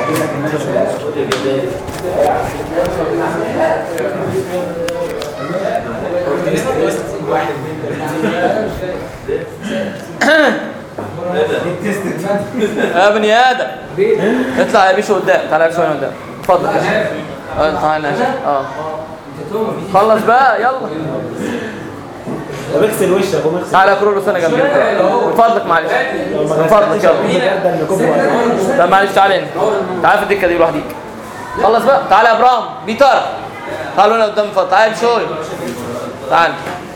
يا بني ادم اطلع يا بيشو قدام تعالى يا بيشو هنا قدام اتفضل اه تعالى اه خلص بقى يلا طب اغسل وشك ومغسل تعالى يا كرولوس انا جنبك من فضلك معلش من فضلك يلا ده اللي كوبه لا معلش تعالى هنا تعالى في الدكه دي لوحديك خلص بقى تعالى يا ابراهيم بيتر تعالوا هنا قدام فضل تعالى شوي تعالى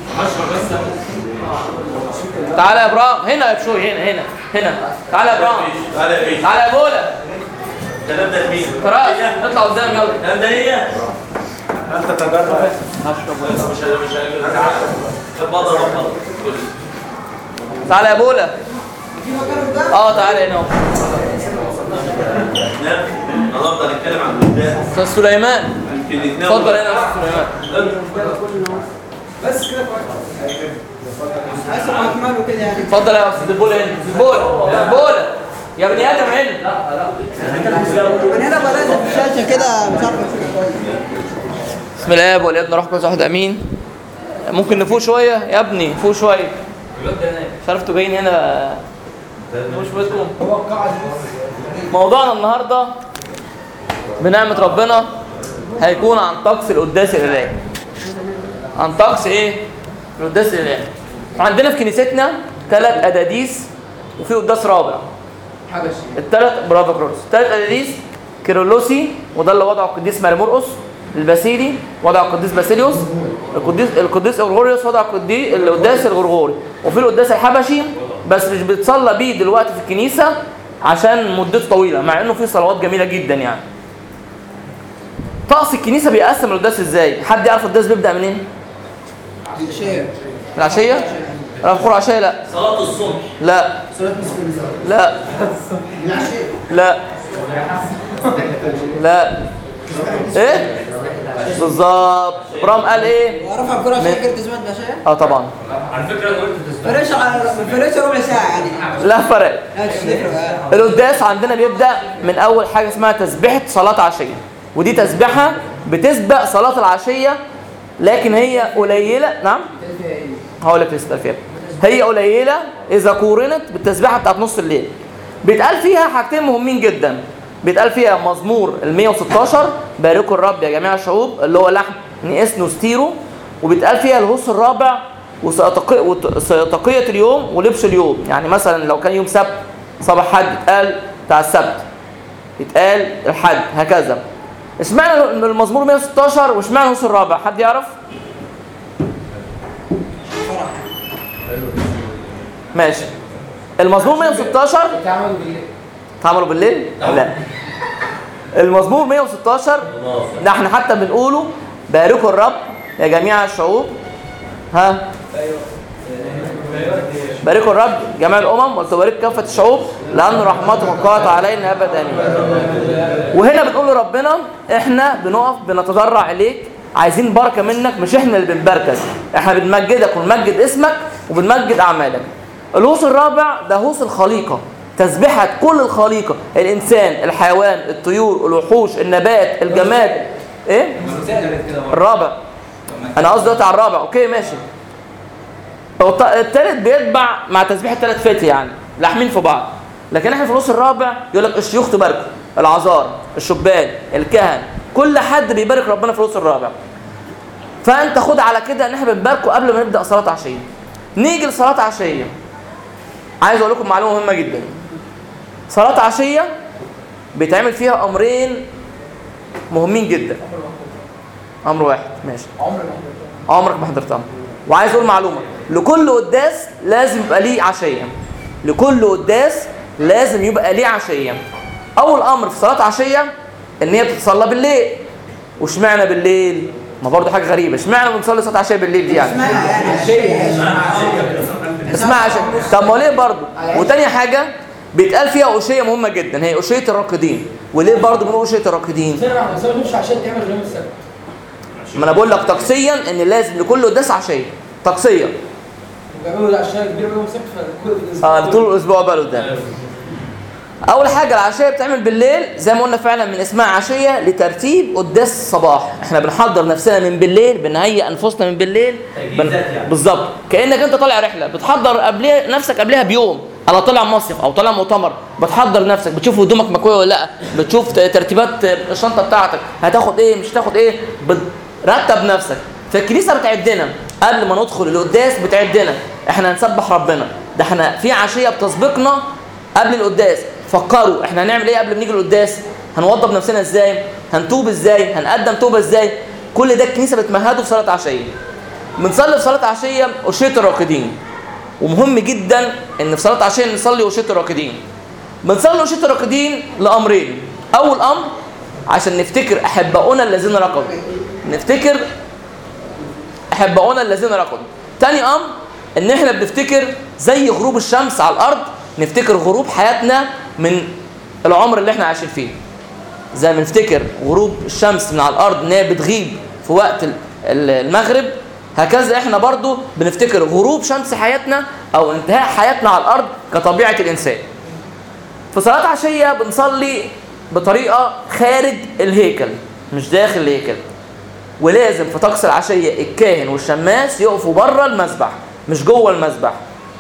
تعالى يا ابراهيم هنا يا بشوي هنا هنا هنا تعالى يا ابراهيم تعالى يا بيه تعالى يا بولا الكلام ده مين؟ فراس اطلع قدام يلا الكلام ده هي انت تجرب مش مش اتفضل اتفضل تعالى يا بولا اه تعالى هنا اهو نعم النهارده هنتكلم عن القدام استاذ سليمان في الاثنين اتفضل هنا يا استاذ سليمان بس كده كويس عايز اكمله كده يعني اتفضل يا استاذ البولا هنا البولا البولا يا بني ادم هنا من هنا بقى لازم في الشاشه كده مش عارف بسم الله والابن روح كويس واحد امين ممكن نفوق شويه يا ابني فوق شويه مش عارف انتوا جايين هنا مش بيتكم موضوعنا النهارده بنعمه ربنا هيكون عن طقس القداس الالهي عن طقس ايه القداس الالهي عندنا في كنيستنا ثلاث اداديس وفي قداس رابع الثلاث برافو كرولوس الثلاث اداديس كيرلوسي وده اللي وضعه القديس مرمرقس الباسيلي وضع القديس باسيليوس القديس القديس اغريغوريوس وضع القديس القداس الغرغوري وفي القداس الحبشي بس مش بيتصلى بيه دلوقتي في الكنيسه عشان مدته طويله مع انه في صلوات جميله جدا يعني طقس الكنيسه بيقسم القداس ازاي حد يعرف القداس بيبدا منين شيء العشيه لا فخور عشيه لا صلاة الصبح لا لا لا لا ايه بالظبط ابراهيم قال ايه رفع الكرة عشان كده تسمع ده شيء اه طبعا فريش على فريش ربع ساعة يعني لا فرق لا مش تفرق القداس عندنا بيبدا من اول حاجه اسمها تسبيحه صلاه عشيه ودي تسبيحه بتسبق صلاه العشيه لكن هي قليله نعم هقول لك لسه فيها هي قليله اذا قورنت بالتسبيحه بتاعت نص الليل بيتقال فيها حاجتين مهمين جدا بيتقال فيها مزمور ال 116 باركوا الرب يا جميع الشعوب اللي هو لحن نيس نوستيرو وبيتقال فيها الهوس الرابع وسيتقي- وت- سيتقية اليوم ولبس اليوم يعني مثلا لو كان يوم سبت صباح حد يتقال بتاع السبت يتقال الحد هكذا اشمعنى المزمور 116 واشمعنى الهوس الرابع حد يعرف ماشي المزمور 116 اتعملوا بالليل لا المزمور 116 ده احنا حتى بنقوله باركوا الرب يا جميع الشعوب ها باركوا الرب جميع الامم ولتبارك كافه الشعوب لان رحمته قد علينا ابدا وهنا بنقول لربنا احنا بنقف بنتضرع اليك عايزين بركه منك مش احنا اللي بنباركك احنا بنمجدك ونمجد اسمك وبنمجد اعمالك الهوس الرابع ده هوس الخليقه تسبيحه كل الخليقه الانسان الحيوان الطيور الوحوش النبات الجماد ايه الرابع انا قصدي دلوقتي على الرابع اوكي ماشي الط- التالت بيتبع مع تسبيح التلات فتي يعني لاحمين في بعض لكن احنا في النص الرابع يقول لك الشيوخ تباركوا العذار الشبان الكهن كل حد بيبارك ربنا في النص الرابع فانت خد على كده ان احنا بنباركه قبل ما نبدا صلاه عشيه نيجي لصلاه عشيه عايز اقول لكم معلومه مهمه جدا صلاه عشيه بيتعمل فيها امرين مهمين جدا امر واحد ماشي عمرك ما حضرتها وعايز اقول معلومه لكل قداس لازم يبقى ليه عشيه لكل قداس لازم يبقى ليه عشيه اول امر في صلاه عشيه ان هي بتتصلى بالليل واشمعنى بالليل ما برضه حاجه غريبه اشمعنى بنصلي صلاه عشيه بالليل دي يعني اسمها عشان طب ما هو ليه برضه وتاني حاجه بيتقال فيها أشية مهمة جدا هي أشية الراقدين وليه برضه بنقول أشية الراقدين بس ما مش عشان تعمل غير السبت ما انا بقول لك طقسيا ان لازم لكل قداس عشيه طقسيا وبيعملوا عشان كبير بيوم السبت فكل اه طول الاسبوع بقى لقدام اول حاجه العشيه بتعمل بالليل زي ما قلنا فعلا من اسمها عشيه لترتيب قداس الصباح احنا بنحضر نفسنا من بالليل بنهيئ انفسنا من بالليل تجهيزات يعني. بالظبط كانك انت طالع رحله بتحضر قبلها نفسك قبلها بيوم انا طالع مصيف او طالع مؤتمر بتحضر نفسك بتشوف هدومك مكويه ولا لا بتشوف ترتيبات الشنطه بتاعتك هتاخد ايه مش هتاخد ايه بترتب نفسك فالكنيسه بتعدنا قبل ما ندخل القداس بتعدنا احنا هنسبح ربنا ده احنا في عشيه بتسبقنا قبل القداس فكروا احنا هنعمل ايه قبل ما نيجي القداس هنوضب نفسنا ازاي هنتوب ازاي هنقدم توبه ازاي كل ده الكنيسه بتمهده في صلاه عشيه بنصلي في صلاه عشيه اشيه الراقدين ومهم جدا ان في صلاه عشيه نصلي اشيه الراقدين بنصلي اشيه الراقدين لامرين اول امر عشان نفتكر احباؤنا الذين رقدوا نفتكر احباؤنا الذين رقدوا تاني امر ان احنا بنفتكر زي غروب الشمس على الارض نفتكر غروب حياتنا من العمر اللي احنا عايشين فيه زي ما نفتكر غروب الشمس من على الارض ان هي بتغيب في وقت ال- ال- المغرب هكذا احنا برضو بنفتكر غروب شمس حياتنا او انتهاء حياتنا على الارض كطبيعه الانسان في صلاه عشيه بنصلي بطريقه خارج الهيكل مش داخل الهيكل ولازم في طقس العشيه الكاهن والشماس يقفوا بره المسبح مش جوه المسبح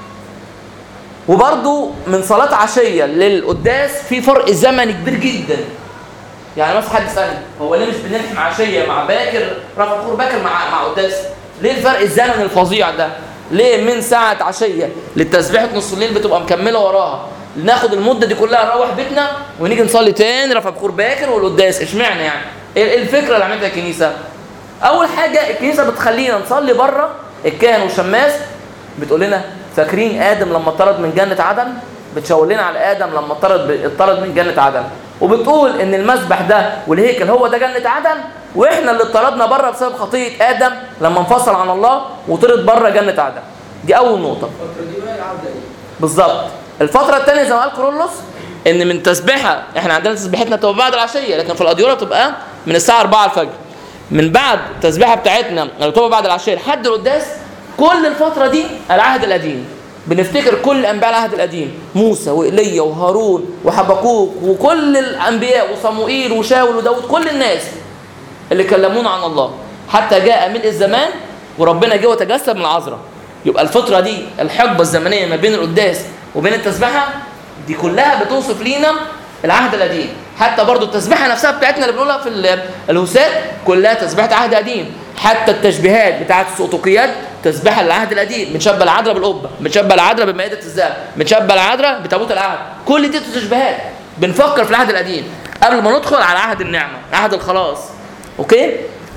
وبرضو من صلاة عشية للقداس في فرق زمني كبير جدا يعني مثلا حد يسألني هو ليه مش بنلحم عشية مع باكر رفع بخور باكر مع مع قداس ليه الفرق الزمني الفظيع ده ليه من ساعة عشية للتسبيحة نص الليل بتبقى مكملة وراها ناخد المدة دي كلها نروح بيتنا ونيجي نصلي تاني رفع بخور باكر والقداس اشمعنى يعني ايه إيه الفكرة اللي عملتها الكنيسة اول حاجة الكنيسة بتخلينا نصلي بره الكاهن والشماس بتقول لنا فاكرين ادم لما اتطرد من جنه عدن بتشاور لنا على ادم لما اتطرد اتطرد من جنه عدن وبتقول ان المسبح ده والهيكل هو ده جنه عدن واحنا اللي اتطردنا بره بسبب خطيه ادم لما انفصل عن الله وطرد بره جنه عدن دي اول نقطه الفترة دي بقى العودة دي بالظبط الفتره الثانيه زي ما قال كورولوس ان من تسبيحه احنا عندنا تسبيحتنا بتبقى بعد العشيه لكن في الاديره بتبقى من الساعه 4 الفجر من بعد التسبيحه بتاعتنا اللي بتبقى بعد العشيه لحد القداس كل الفتره دي العهد القديم بنفتكر كل انبياء العهد القديم موسى وايليا وهارون وحبقوق وكل الانبياء وصموئيل وشاول وداود كل الناس اللي كلمونا عن الله حتى جاء ملء الزمان وربنا جه وتجسد من العذراء يبقى الفترة دي الحقبة الزمنية ما بين القداس وبين التسبيحة دي كلها بتوصف لينا العهد القديم حتى برضو التسبيحة نفسها بتاعتنا اللي بنقولها في ال- الهوسات كلها تسبيحة عهد قديم حتى التشبيهات بتاعت السقطوقيات تسبيحة للعهد القديم بنشبه العذراء بالقبة بنشبه العذراء بمائدة الذهب بنشبه العذراء بتابوت العهد كل دي تشبيهات بنفكر في العهد القديم قبل ما ندخل على عهد النعمة عهد الخلاص اوكي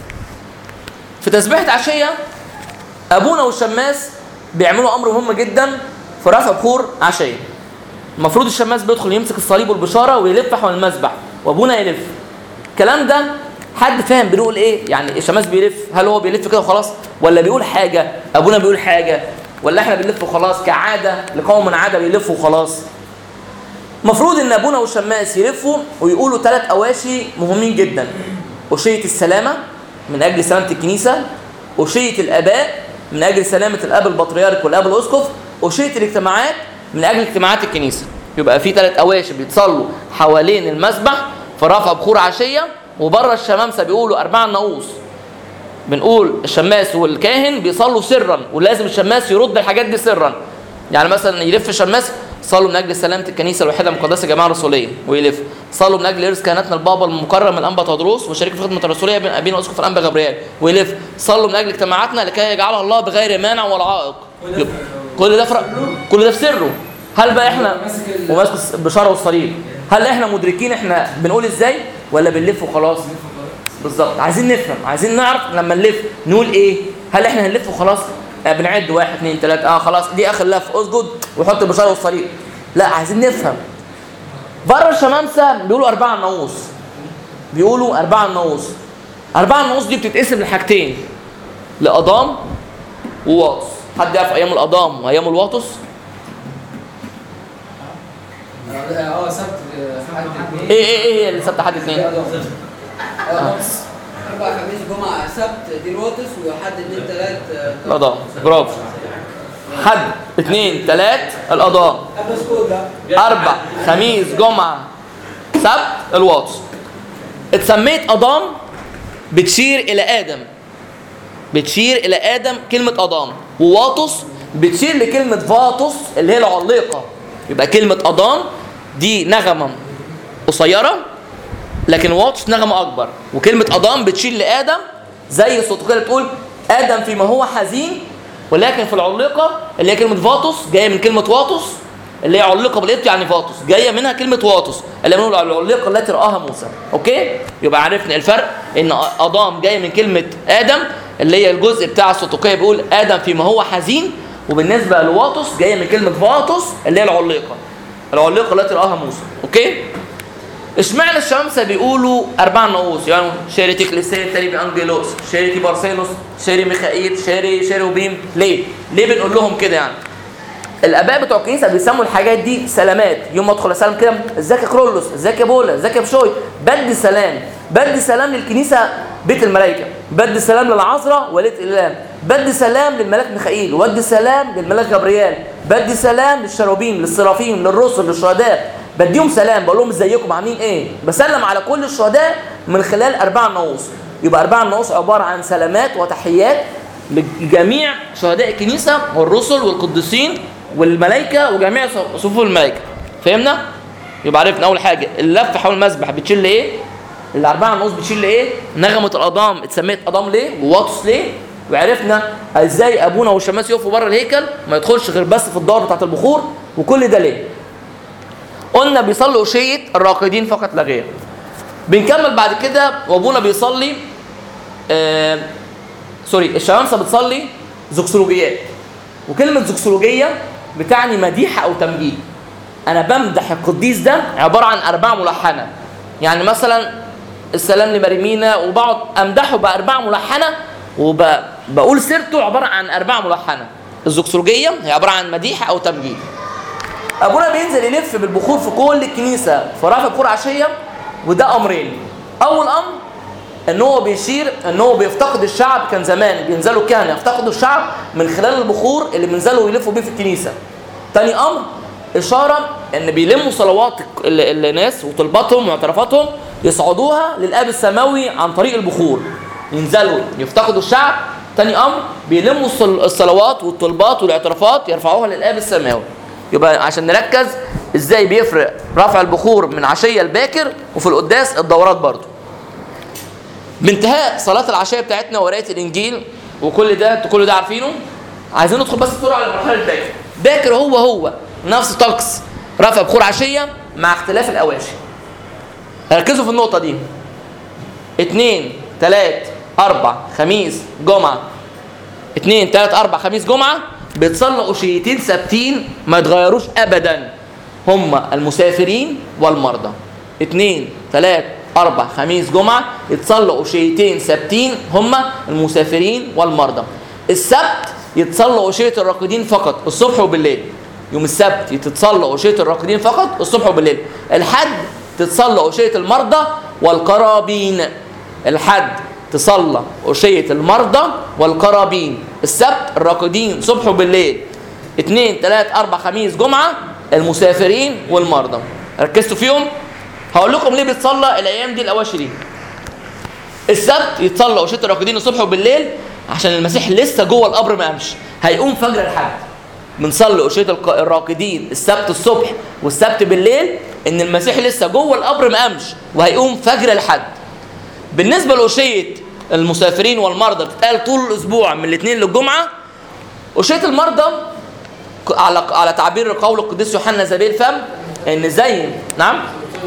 في تسبيحة عشية ابونا والشماس بيعملوا امر مهم جدا في رفع بخور عشيه المفروض الشماس بيدخل يمسك الصليب والبشاره ويلف حول المسبح وابونا يلف الكلام ده حد فاهم بنقول ايه يعني الشماس بيلف هل هو بيلف كده وخلاص ولا بيقول حاجه ابونا بيقول حاجه ولا احنا بنلف وخلاص كعاده لقوم من عاده بيلفوا وخلاص المفروض ان ابونا والشماس يلفوا ويقولوا ثلاث اواشي مهمين جدا أشية السلامة من أجل سلامة الكنيسة أشية الآباء من أجل سلامة الأب البطريرك والأب الأسقف أشية الاجتماعات من أجل اجتماعات الكنيسة يبقى في ثلاث أواشي بيتصلوا حوالين المسبح في رفع بخور عشية وبره الشمامسة بيقولوا أربعة ناقوس بنقول الشماس والكاهن بيصلوا سرا ولازم الشماس يرد الحاجات دي سرا يعني مثلا يلف الشماس صلوا من اجل سلامه الكنيسه الوحيده المقدسه الجماعه الرسوليه ويلف صلوا من اجل ارث كهنتنا البابا المكرم الانبا تدروس وشريك في خدمه الرسوليه بين ابينا اسقف الانبا جبريل ويلف صلوا من اجل اجتماعاتنا لكي يجعلها الله بغير مانع ولا عائق يبقى كل ده فرق كل ده في سره هل بقى احنا ماسك ال- وماسك البشاره والصليب هل احنا مدركين احنا بنقول ازاي ولا بنلف وخلاص بالظبط عايزين نفهم عايزين نعرف لما نلف نقول ايه هل احنا هنلف وخلاص آه بنعد واحد اثنين ثلاثة اه خلاص دي اخر لف اسجد وحط البشاره والصليب لا عايزين نفهم بره الشمامسه بيقولوا اربعه ناقوس بيقولوا اربعه ناقوس اربعه ناقوس دي بتتقسم لحاجتين لاضام وواطس حد يعرف ايام الأضام وايام الواطس اه سبت آه، حد اتنين ايه ايه ايه هي اللي سبت حد اثنين اه أربع خميس جمعة سبت دي الوطس وحد اتنين تلات آه، الأضام برافو حد اثنين ثلاث القضاء البسكوت ده أربع خميس جمعة سبت الواطس اتسميت أضام بتشير إلى آدم بتشير إلى آدم كلمة أضام وواطس بتشير لكلمة فاطس اللي هي العليقة يبقى كلمة أضام دي نغمة قصيرة لكن واطس نغمة أكبر وكلمة أضام بتشير لآدم زي الصوت كده بتقول آدم فيما هو حزين ولكن في العليقة اللي هي كلمة فاطس جاية من كلمة واطس اللي هي علقة بالقبط يعني فاطس جاية منها كلمة واطس اللي بنقول على العليقة التي رآها موسى أوكي يبقى عرفنا الفرق إن أضام جاية من كلمة آدم اللي هي الجزء بتاع السطوقية بيقول آدم فيما هو حزين وبالنسبة لواطس جاية من كلمة فاطس اللي هي العليقة العليقة التي رآها موسى أوكي اشمعنى الشمس بيقولوا اربع نقوص يعني شيري تكليسيه تاري بانجيلوس شيري تيبارسيلوس شيري ميخائيل شيري شيروبيم ليه ليه بنقول لهم كده يعني الاباء بتوع الكنيسه بيسموا الحاجات دي سلامات يوم ما ادخل اسلم كده ازيك يا كرولوس ازيك يا بولا ازيك يا بشوي بدي سلام بدي سلام للكنيسه بيت الملائكه بدي سلام للعذراء وليله الاله بدي سلام للملاك ميخائيل وادي سلام للملاك جبريال بدي سلام للشراوبيم للسرافيم للرسل للشهداء بديهم سلام بقول لهم ازيكم عاملين ايه بسلم على كل الشهداء من خلال اربع نقوص يبقى اربع نقوص عباره عن سلامات وتحيات لجميع شهداء الكنيسه والرسل والقديسين والملائكه وجميع صفوف الملائكه فهمنا يبقى عرفنا اول حاجه اللف حول المسبح بتشيل ايه الاربعه نقوص بتشيل ايه نغمه الاضام اتسميت اضام ليه وواطس ليه وعرفنا ازاي ابونا والشماس يقفوا بره الهيكل ما يدخلش غير بس في الدار بتاعت البخور وكل ده ليه قلنا بيصلوا أشية الراقدين فقط لا غير بنكمل بعد كده وابونا بيصلي آه سوري الشمامسه بتصلي زوكسولوجيات وكلمه زوكسولوجيه بتعني مديح او تمجيد انا بمدح القديس ده عباره عن ارباع ملحنه يعني مثلا السلام لمريمينا وبقعد امدحه بارباع ملحنه وبقول سيرته عباره عن ارباع ملحنه الزوكسولوجيه هي عباره عن مديح او تمجيد ابونا بينزل يلف بالبخور في كل الكنيسه في رفع بخور عشيه وده امرين اول امر ان هو بيشير ان هو بيفتقد الشعب كان زمان بينزلوا الكهنه يفتقدوا الشعب من خلال البخور اللي بينزلوا يلفوا بيه في الكنيسه تاني امر اشاره ان بيلموا صلوات ال- الناس وطلباتهم واعترافاتهم يصعدوها للاب السماوي عن طريق البخور ينزلوا يفتقدوا الشعب تاني امر بيلموا الصل- الصلوات والطلبات والاعترافات يرفعوها للاب السماوي يبقى عشان نركز ازاي بيفرق رفع البخور من عشيه لباكر وفي القداس الدورات برضو بانتهاء صلاه العشيه بتاعتنا وقرايه الانجيل وكل ده انتوا كل ده عارفينه عايزين ندخل بس بسرعه على مرحله باكر باكر هو هو نفس طقس رفع بخور عشيه مع اختلاف الاواشي ركزوا في النقطه دي اتنين تلات اربع خميس جمعه اتنين تلات اربع خميس جمعه بيتصلوا أشيتين ثابتين ما يتغيروش ابدا هما المسافرين والمرضى اتنين تلات اربع خميس جمعه يتصلوا أشيتين ثابتين هما المسافرين والمرضى السبت يتصلوا أشية الراقدين فقط الصبح وبالليل يوم السبت تتصلى أشية الراقدين فقط الصبح وبالليل الحد تتصلى أشية المرضى والقرابين الحد تصلى أشية المرضى والقرابين السبت الراقدين صبح وبالليل اتنين تلات أربع خميس جمعة المسافرين والمرضى ركزتوا فيهم هقول لكم ليه بيتصلى الأيام دي الأواشي دي السبت يتصلى أشية الراقدين الصبح وبالليل عشان المسيح لسه جوه القبر ما قامش هيقوم فجر الحد بنصلي أشية الق- الراقدين السبت الصبح والسبت بالليل إن المسيح لسه جوه القبر ما قامش وهيقوم فجر الحد بالنسبة لأشية المسافرين والمرضى بتتقال طول الأسبوع من الاثنين للجمعة أشية المرضى ك- على على تعبير قول القديس يوحنا زبيل فم إن زي نعم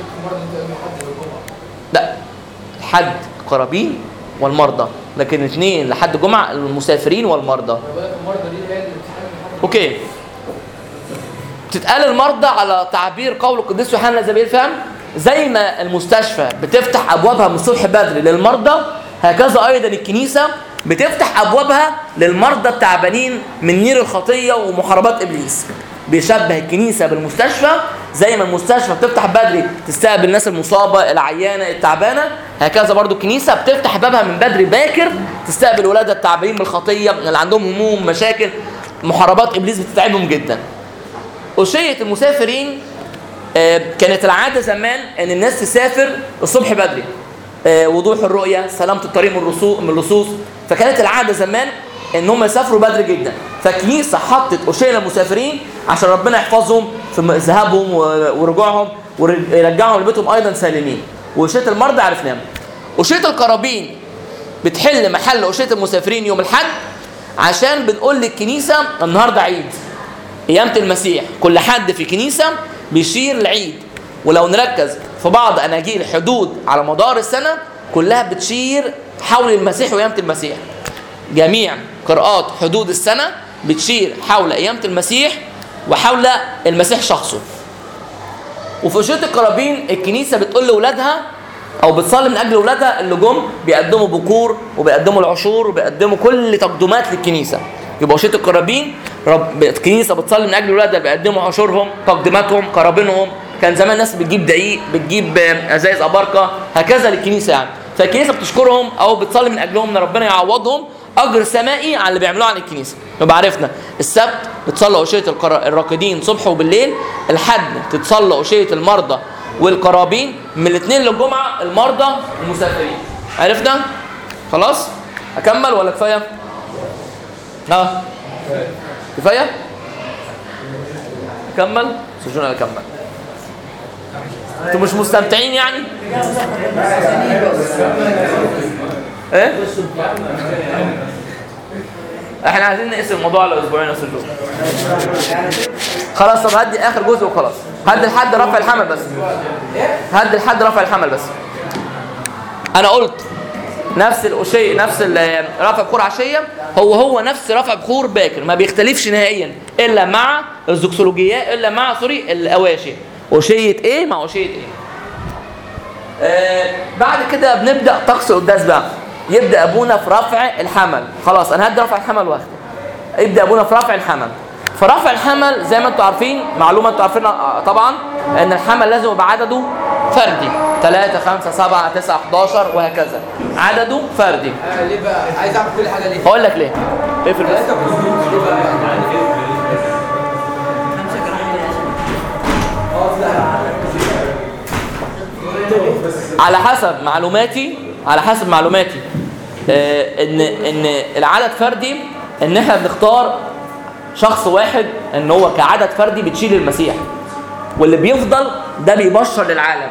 لا الحد قرابين والمرضى لكن اثنين لحد جمعة المسافرين والمرضى المرضى دي هي اللي بتتحمل الحاجة اوكي تتقال المرضى على تعبير قول القديس يوحنا زبيل فهم زي ما المستشفى بتفتح ابوابها من الصبح بدري للمرضى هكذا ايضا الكنيسه بتفتح ابوابها للمرضى التعبانين من نير الخطيه ومحاربات ابليس بيشبه الكنيسه بالمستشفى زي ما المستشفى بتفتح بدري تستقبل الناس المصابه العيانه التعبانه هكذا برضو الكنيسه بتفتح بابها من بدري باكر تستقبل ولادها التعبانين بالخطيه اللي عندهم هموم مشاكل محاربات ابليس بتتعبهم جدا أشية المسافرين آه، كانت العادة زمان ان الناس تسافر الصبح بدري آه، وضوح الرؤية سلامة الطريق من الرصو- من اللصوص فكانت العادة زمان ان هم يسافروا بدري جدا فالكنيسة حطت أشية للمسافرين عشان ربنا يحفظهم في م- ذهابهم و- ورجوعهم ويرجعهم لبيتهم ايضا سالمين وأشية المرضى عرفناهم أشية القرابين بتحل محل أشية المسافرين يوم الحد عشان بنقول للكنيسة النهاردة عيد قيامة المسيح كل حد في كنيسة بيشير العيد ولو نركز في بعض أناجيل حدود على مدار السنة كلها بتشير حول المسيح وقيامة المسيح جميع قراءات حدود السنة بتشير حول قيامة المسيح وحول المسيح شخصه وفي أشياء القرابين الكنيسة بتقول لأولادها أو بتصلي من أجل أولادها اللي جم بيقدموا بكور وبيقدموا العشور وبيقدموا كل تقدمات للكنيسة يبقى أشياء القرابين رب الكنيسة بتصلي من أجل أولادها بيقدموا عشورهم تقدماتهم قرابينهم كان زمان ناس بتجيب دقيق بتجيب آه، ازايز اباركه هكذا للكنيسه يعني فالكنيسه بتشكرهم او بتصلي من اجلهم ان ربنا يعوضهم اجر سمائي على اللي بيعملوه عن الكنيسه يبقى عرفنا السبت بتصلى أشية القرا- الراقدين صبح وبالليل الحد تتصلى أشية المرضى والقرابين من الاثنين للجمعة المرضى والمسافرين عرفنا خلاص اكمل ولا كفايه ها كفايه اكمل سجون اكمل انتوا مش مستمتعين يعني ايه احنا عايزين نقسم الموضوع على اسبوعين يا سجون خلاص طب هدي اخر جزء وخلاص هدي لحد رفع الحمل بس هدي لحد رفع الحمل بس انا قلت نفس الشيء نفس ال- رفع بخور عشيه هو هو نفس رفع بخور باكر ما بيختلفش نهائيا الا مع الزوكسولوجيات الا مع سوري الاواشي وشيه ايه مع وشيه ايه آه بعد كده بنبدا طقس القداس بقى يبدا ابونا في رفع الحمل خلاص انا هدي رفع الحمل واخده يبدا ابونا في رفع الحمل في رفع الحمل زي ما انتم عارفين معلومه انتم عارفينها طبعا ان الحمل لازم يبقى عدده فردي 3 5 7 9 11 وهكذا عدده فردي آه، ليه بقى عايز اعمل كل حاجه ليه هقول لك ليه اقفل بس ثلاثة كلهم ليه بقى على حسب معلوماتي على حسب معلوماتي آه، ان ان العدد فردي ان احنا بنختار شخص واحد ان هو كعدد فردي بتشيل المسيح واللي بيفضل ده بيبشر للعالم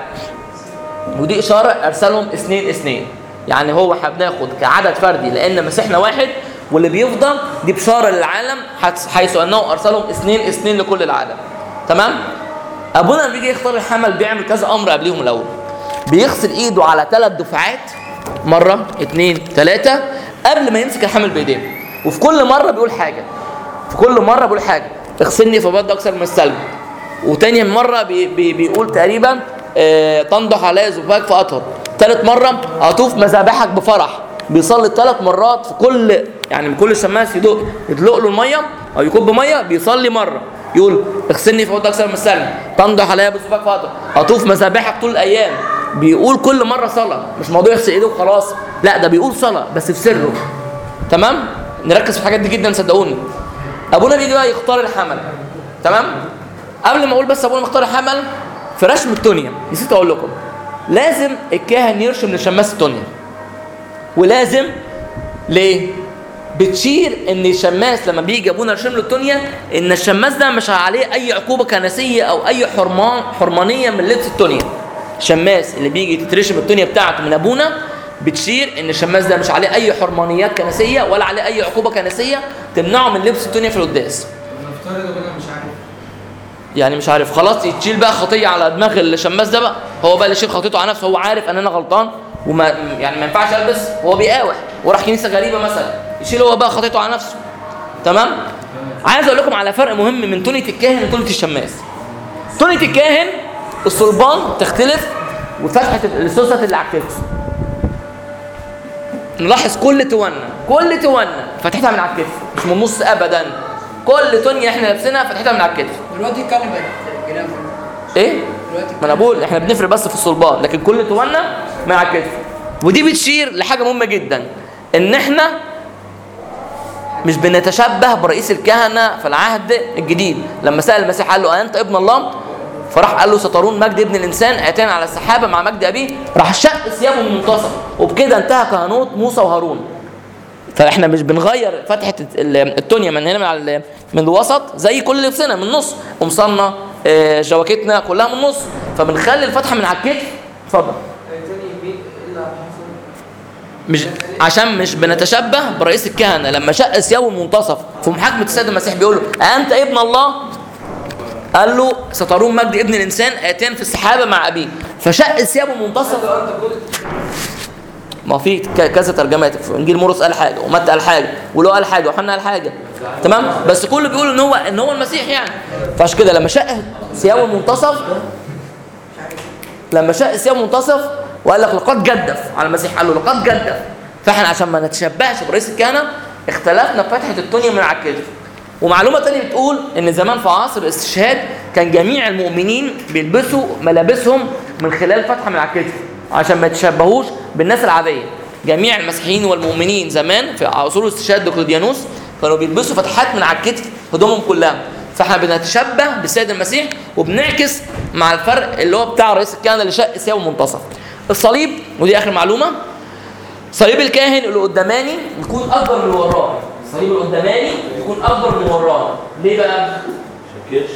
ودي اشاره ارسلهم اثنين اثنين يعني هو احنا بناخد كعدد فردي لان مسيحنا واحد واللي بيفضل دي بشاره للعالم حيث- حيث انه ارسلهم اثنين اثنين لكل العالم تمام ابونا لما بيجي يختار الحمل بيعمل كذا امر قبليهم الاول بيغسل ايده على ثلاث دفعات مره اثنين ثلاثه قبل ما يمسك الحمل بايديه وفي كل مره بيقول حاجه في كل مره بيقول حاجه اغسلني فبرد اكثر من السلب وتاني مرة بي بي بيقول تقريبا آه تنضح علي زفاك فأطهر تالت مرة أطوف مذابحك بفرح بيصلي ثلاث مرات في كل يعني من كل شماس يدق يدلق له المية أو يكب مية بيصلي مرة يقول اغسلني فبرد أكثر من السلب تنضح علي بزفاك فأطهر أطوف مذابحك طول الأيام بيقول كل مرة صلاة مش موضوع يغسل إيده وخلاص لا ده بيقول صلاة بس في سره تمام نركز في الحاجات دي جدا صدقوني ابونا بيجي بقى يختار الحمل تمام قبل ما اقول بس ابونا مختار الحمل في رشم التونيا نسيت اقول لكم لازم الكاهن يرشم لشماس التونيا ولازم ليه بتشير ان الشماس لما بيجي ابونا يرشم له التونيا ان الشماس ده مش عليه اي عقوبه كنسيه او اي حرمان حرمانيه من لبس التونيا الشماس اللي بيجي تترشم التونيا بتاعته من ابونا بتشير ان الشماس ده مش عليه اي حرمانيات كنسيه ولا عليه اي عقوبه كنسيه تمنعه من لبس التونيا في القداس نفترض ان انا مش عارف يعني مش عارف خلاص يتشيل بقى خطيه على دماغ الشماس ده بقى هو بقى اللي يشيل خطيته على نفسه هو عارف ان انا غلطان وما يعني ما ينفعش البس هو بيقاوح وراح كنيسه غريبه مثلا يشيل هو بقى خطيته على نفسه تمام عايز اقول لكم على فرق مهم من تونيه الكاهن وتونيه الشماس تونيه الكاهن الصلبان تختلف وفتحه السوسه اللي على الكتف نلاحظ كل تونه كل تونه فتحتها من على الكتف مش من النص ابدا كل تونيه احنا لابسينها فتحتها من على الكتف دلوقتي اتكلم بقى جناب ايه دلوقتي ما انا بقول احنا بنفرق بس في الصلبان لكن كل توانا مع الكتف ودي بتشير لحاجه مهمه جدا ان احنا مش بنتشبه برئيس الكهنه في العهد الجديد لما سال المسيح قال له انت ابن الله فراح قال له سترون مجد ابن الانسان اتينا على السحابه مع مجد ابيه راح شق ثيابه من المنتصف وبكده انتهى كهنوت موسى وهارون فاحنا مش بنغير فتحه ال- التونيا من هنا من على ال- من الوسط زي كل لبسنا من النص قمصاننا آه، جواكتنا كلها من النص فبنخلي الفتحه من على الكتف اتفضل مش عشان مش بنتشبه برئيس الكهنه لما شق ثيابه المنتصف في محاكمه السيد المسيح بيقول له انت ابن الله قال له سترون مجد ابن الانسان اتيان في السحابه مع ابيه فشق ثيابه المنتصف ما في ك- كذا ترجمات في انجيل مرقس قال حاجه ومتى قال حاجه ولو قال حاجه وحنا قال حاجه تمام بس كله بيقول ان هو ان هو المسيح يعني فعشان كده لما شق ثيابه المنتصف لما شق ثيابه المنتصف وقال لك لقد جدف على المسيح قال له لقد جدف فاحنا عشان ما نتشبهش برئيس الكهنه اختلفنا في فتحه التونيا من على الكتف ومعلومه تانية بتقول ان زمان في عصر الاستشهاد كان جميع المؤمنين بيلبسوا ملابسهم من خلال فتحه من على الكتف عشان ما يتشبهوش بالناس العاديه جميع المسيحيين والمؤمنين زمان في عصور الاستشهاد ديوكليديانوس كانوا بيلبسوا فتحات من على الكتف هدومهم كلها فاحنا بنتشبه بالسيد المسيح وبنعكس مع الفرق اللي هو بتاع رئيس الكهنه اللي شق ثيابه المنتصف الصليب ودي اخر معلومه صليب الكاهن اللي قداماني يكون اكبر من اللي وراه الصليب اللي قداماني يكون اكبر من اللي وراه ليه بقى شكرش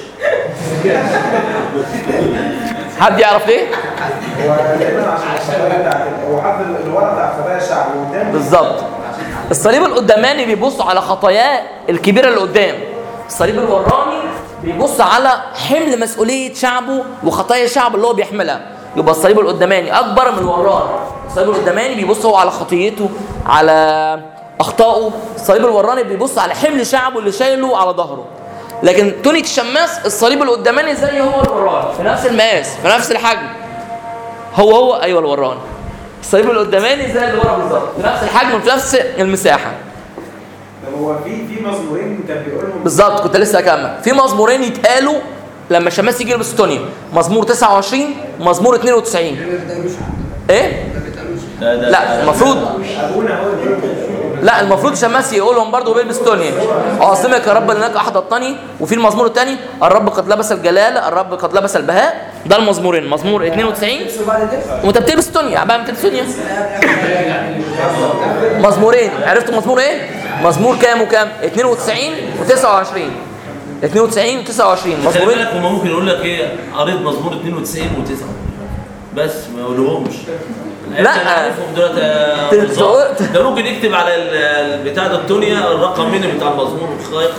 حد يعرف ليه هو تقريبا عشان الخبايا بتاعت هو حد اللي ورا بتاع خبايا الشعب وقدام بالظبط الصليب القداماني بيبص على خطاياه الكبيره اللي قدام الصليب الوراني بيبص على حمل مسؤوليه شعبه وخطايا الشعب اللي هو بيحملها يبقى الصليب القداماني اكبر من الوراني الصليب القداماني بيبص هو على خطيته على اخطائه الصليب الوراني بيبص على حمل شعبه اللي شايله على ظهره لكن تونية الشماس الصليب القداماني زي هو الوراني في نفس المقاس في نفس الحجم هو هو ايوه الوراني الصليب القداماني زي اللي ورا بالظبط في نفس الحجم في نفس المساحه طب هو في في مزمورين كان بيقولهم بالظبط كنت لسه هكمل في مزمورين يتقالوا لما الشماس يجي يلبس تونيا مزمور 29 ومزمور 92 ايه لا ده لا المفروض ابونا هو اللي بيقول لا المفروض الشماس يقولهم برضه وبيلبس تونيا اعظمك يا رب لانك احدثتني وفي المزمور الثاني الرب قد لبس الجلال الرب قد لبس البهاء ده المزمورين مزمور 92 وبعد اللبس وانت بتلبس تونيا بقى بتلبس تونيا مزمورين عرفتوا مزمور ايه مزمور كام وكام 92 و29 92 و29 خلي مزمورين بالك هما ممكن يقول لك ايه قريت مزمور 92 و9 بس ما يقولهمش لا. أنت عارفهم دلوقتي يا تقول- بالظبط. ده ممكن يكتب على ال- البتاع ده التونيا الرقم مين بتاع المزمور ويخلص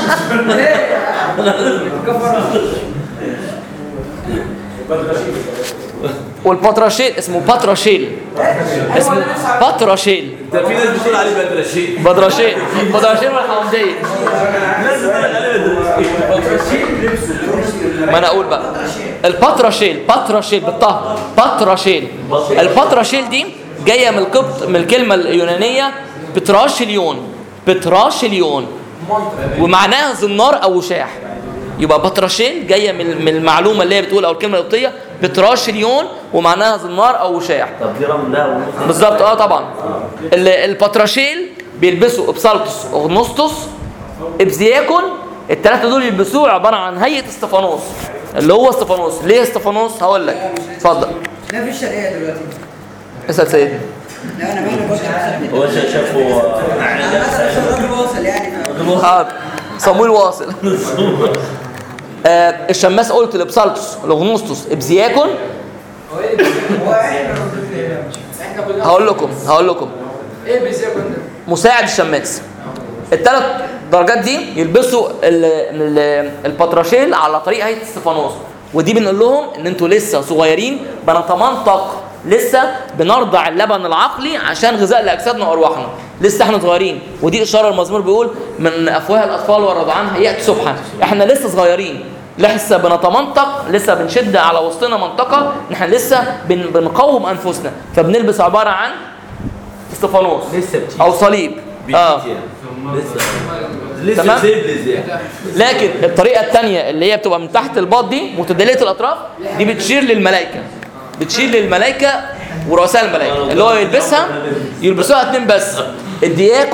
والبطرشيل اسمه بطرشيل اسمه بطرشيل ده في ناس بتقول عليه بدرشين بدرشيل بدرشيل والحمدية ناس بتقول عليه بدرشين ما انا اقول بقى البطرشيل بطرشيل بالطه بطرشيل البطرشيل دي جايه من القبط من الكلمه اليونانيه بتراشليون بتراشليون ومعناها زنار او وشاح يبقى بطرشيل جايه من من المعلومه اللي هي بتقول او الكلمه القبطيه بتراشليون ومعناها زنار او وشاح طب دي رغم ده ونص. بالظبط اه طبعا ال- البطرشيل بيلبسوا ابسالتوس اغنوستوس ابزياكون الثلاثه دول يلبسوه عباره عن هيئه استفانوس اللي هو استفانوس ليه استفانوس هقول لك اتفضل لا في الشرقية دلوقتي اسال سيدي لا انا مالي بص هو شا- شافه انا مثلا الراجل واصل يعني حاضر صمويل واصل آه الشماس قلت لابسالتوس الاغنوستوس ابزياكون هو ايه هو احنا احنا كلنا هقول لكم هقول لكم ايه بيزيد كنا مساعد الشماس الثلاث درجات دي يلبسوا ال ال البطرشيل على طريق هيئه استفانوس ودي بنقول لهم ان انتوا لسه صغيرين بنتمنطق لسه بنرضع اللبن العقلي عشان غذاء لاجسادنا وارواحنا لسه احنا صغيرين ودي اشاره المزمور بيقول من افواه الاطفال والرضعان هيئه سبحه احنا لسه صغيرين لسه بنتمنطق لسه بنشد على وسطنا منطقه احنا لسه بن بنقوم انفسنا فبنلبس عباره عن استفانوس لسه بتيجي او صليب اه بتيجي يعني. لسه لسه تمام. سيبلز يعني لكن الطريقه الثانيه اللي هي بتبقى من تحت الباط دي متدليه الاطراف دي بتشير للملائكه بتشير للملائكه ورؤساء الملائكه اللي هو يلبسها يلبسوها اتنين بس الدياكون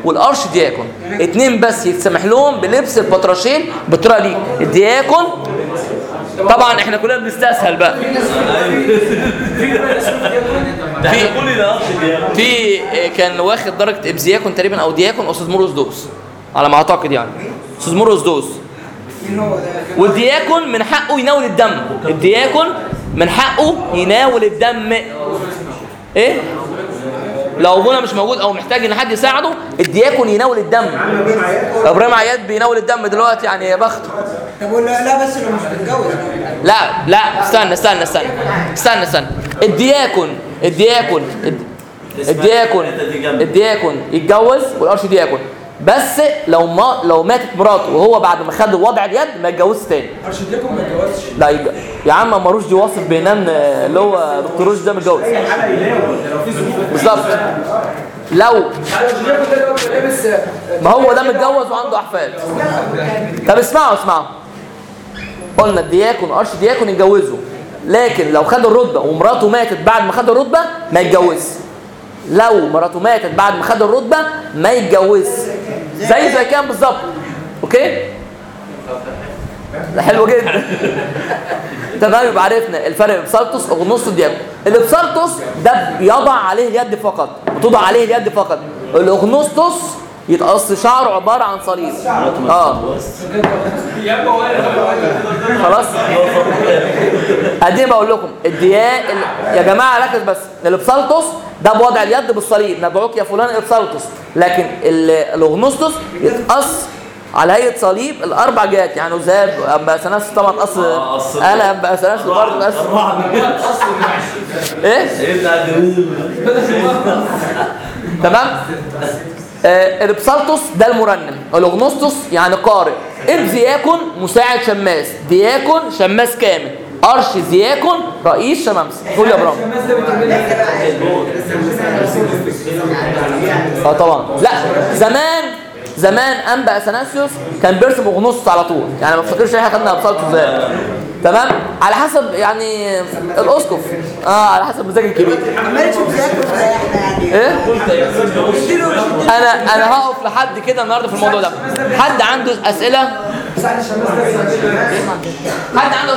والارش دياكون اتنين بس يتسمح لهم بلبس البطرشين بالطريقه دي الدياكون طبعا احنا كلنا بنستسهل بقى ده احنا كل ده أخش دياكون. في كان واخد درجه ابزياكون تقريبا او دياكون استاذ مرقس دوس على ما اعتقد يعني استاذ مرقس دوس مين هو ده؟ والدياكون من حقه يناول الدم الدياكون من حقه يناول الدم ايه لو ابونا مش موجود او محتاج ان حد يساعده الدياكون يناول الدم ابراهيم عياد بيناول الدم دلوقتي يعني يا بخته طب ولا لا بس لو مش متجوز لا لا استنى استنى استنى استنى استنى الدياكون الدياكون الدياكون الدياكون يتجوز والارش دياكون بس لو ما لو ماتت مراته وهو بعد ما خد وضع اليد ما يتجوزش تاني ارشديكم ما اتجوزش لا يج... يا عم ما رشدي واصف بينام آه، اللي هو دكتور رشدي ده متجوز بالظبط لو ارشديكم ده اللي هو بيبقى لابس ما هو ده متجوز وعنده احفاد طب اسمعوا اسمعوا قلنا الدياكون ارش دياكون يتجوزوا لكن لو خد الرتبه ومراته ماتت بعد ما خد الرتبه ما يتجوزش لو مراته ماتت بعد ما خد الرتبه ما يتجوزش زي زي كان بالظبط اوكي ده حلو جدا تمام يبقى عرفنا الفرق بسالتوس اغنوس ودياكون الابسالتوس ده يضع عليه اليد فقط بتوضع عليه اليد فقط الاغنوستوس يتقص شعره عباره عن صليب اه خلاص ادي بقول لكم الدياء ال... يا جماعه ركز بس الابسالتوس ده بوضع اليد بالصليب ندعوك يا فلان ابسالتوس لكن ال- الاغنوستوس يتقص على هيئه صليب الاربع جهات يعني ذهب ابقى سناس طبعا قص آه، قص. انا ابقى سناس برضه قص ايه سيدنا عبد تمام آه الابسالتوس ده المرنم الاغنوستوس يعني قارئ ابزياكون مساعد شماس دياكون شماس كامل ارش دياكون رئيس شمامسه قول يا ابراهيم الناس ده بتعمل اه طبعا لا زمان زمان انبا اثناسيوس كان بيرسم اغنوستوس على طول يعني ما تفكرش احنا خدنا ابسالتوس ازاي تمام على حسب يعني الاسقف اه على حسب مزاج الكبير عمال تشوف زيك يعني ايه انا انا هقف لحد كده النهارده في الموضوع ده حد عنده اسئله حد عنده